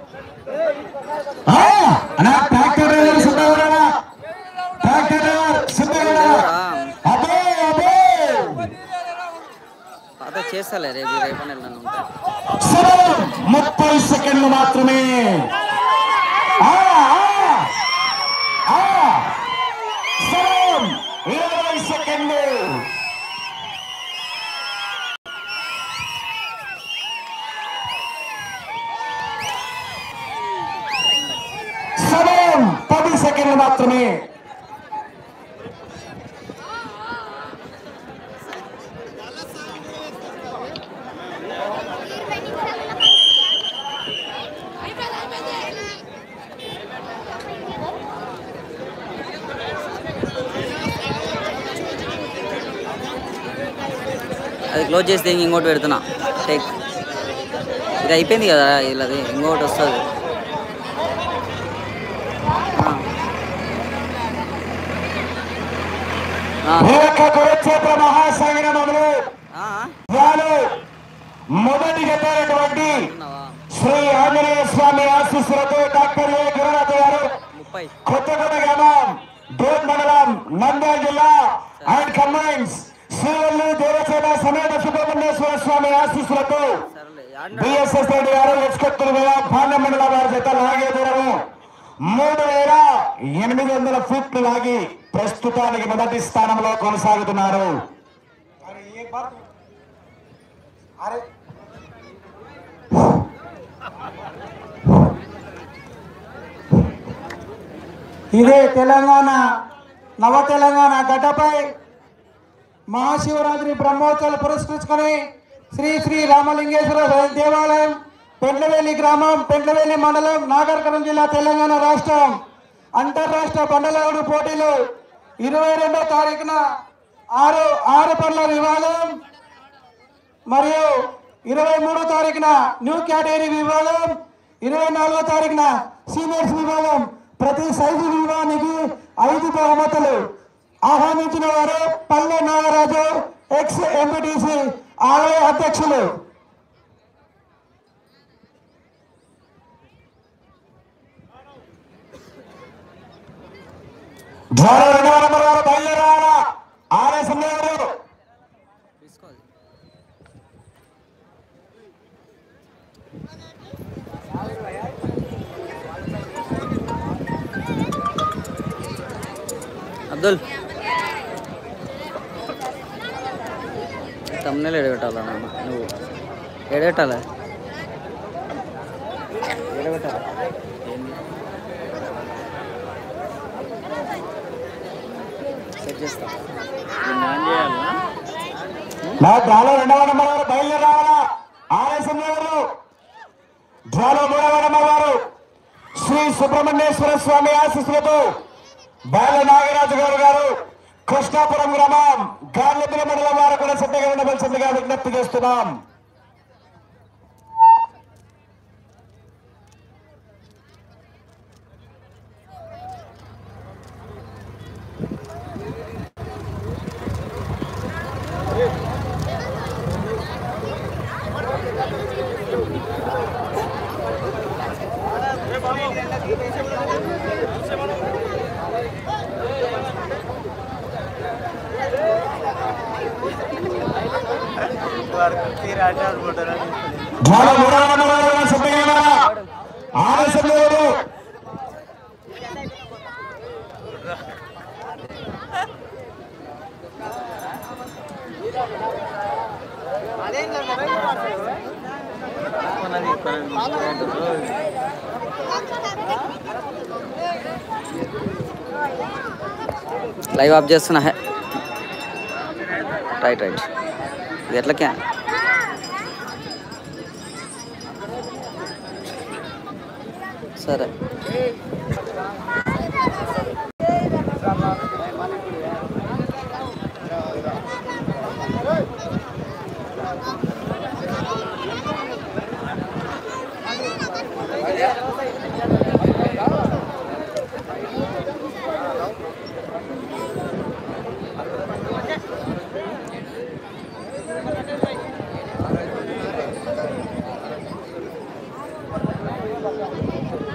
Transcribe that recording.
ఆ, అన్నా tractor driver సిద్ధంగా ట్రాక్టర్ డ్రైవర్ సిద్ధంగా అదే అదే పాత చేస్తాలే రేపు రేపు నెల ఉంటా సమయం ముప్పై సెకండ్లు మాత్రమే ఆ, ఆ, ఆ. సమయం ఇరవై సెకండ్లు సమయం పది సెకండ్లు మాత్రమే అది క్లోజ్ చేస్తే ఇంకోటి పెడుతున్నా టేక్ ఇది అయిపోయింది కదా వీళ్ళది ఇంకోటి వస్తుంది ఈ యొక్క కురుక్షేత్ర మహాసంగ్రామంలో వాళ్ళు మొదటి చెప్పినటువంటి శ్రీ ఆంజనేయ స్వామి ఆశీస్సులతో డాక్టర్ ఏ గురునాథ్ గారు ముప్పై కొత్తగూడ గ్రామం డోన్ మండలం నంద్యాల జిల్లా అండ్ కంబైన్స్ శ్రీవల్లి దేవసేన సమేత సుబ్రహ్మణ్యేశ్వర స్వామి ఆశీస్సులతో సరేలే ఆడినా బిఎస్ఎస్ రెడ్డి గారు ఎచ్చుకొత్తులు వేల పాండ్య మండల వారి చేత లాగే దూరము మూడు వేల ఎనిమిది వందల ఫీట్లు లాగి ప్రస్తుతానికి మొదటి స్థానంలో కొనసాగుతున్నారు ఇదే తెలంగాణ నవ తెలంగాణ గడ్డపై మహాశివరాత్రి బ్రహ్మోత్సవాలు పురస్కరించుకొని శ్రీ శ్రీ రామలింగేశ్వర దేవాలయం పెండ్లవేలి గ్రామం పెండ్లవేలి మండలం నాగర్కరం జిల్లా తెలంగాణ రాష్ట్రం అంతర్రాష్ట్ర బండలాగుడు పోటీలు ఇరవై రెండో తారీఖున ఆరు ఆరు పనుల వివాదం మరియు ఇరవై మూడో తారీఖున న్యూ కేటగిరీ విభాగం ఇరవై నాలుగో తారీఖున సీనియర్స్ విభాగం ప్రతి సైజు విభాగానికి ఐదు బహుమతులు ఆహ్వానించిన వారు పల్లె నాగరాజు ఎక్స్ ఎంపీటీసీ ఆలయ అధ్యక్షులు ద్వారా రెండవ నెంబర్ వారు బయలుదేరాలా ఆర్ఎస్ఎం గారు తీసుకోవాలి అబ్దుల్ తమ్ముళ్ళు ఎడబెట్టాలా నాన్న నువ్వు ఎడబెట్టాలా ఎడబెట్టాలా ఏంది సెట్ చేస్తా నా డ్రాలో రెండవ నెంబర్ వారు బయలుదేరాలా ఆర్ఎస్ఎం గారు డ్రాలో మూడవ నెంబర్ వారు శ్రీ సుబ్రహ్మణ్యేశ్వర స్వామి ఆశీస్సులతో బాల నాగరాజు గారు గారు కృష్ణాపురం గ్రామం గార్లపిల మండలం వారు కూడా సిద్ధంగా ఉండవలసిందిగా విజ్ఞప్తి చేస్తున్నాం డ్రాలో మూడవ నెంబర్ వారు కూడా సిద్ధంగా ఉన్నారా ఆర్ఎస్ఎం గారు లైవ్ ఆఫ్ చేస్తున్నా హే రైట్ రైట్ ఇది ఎట్లకే సరే శ్రీ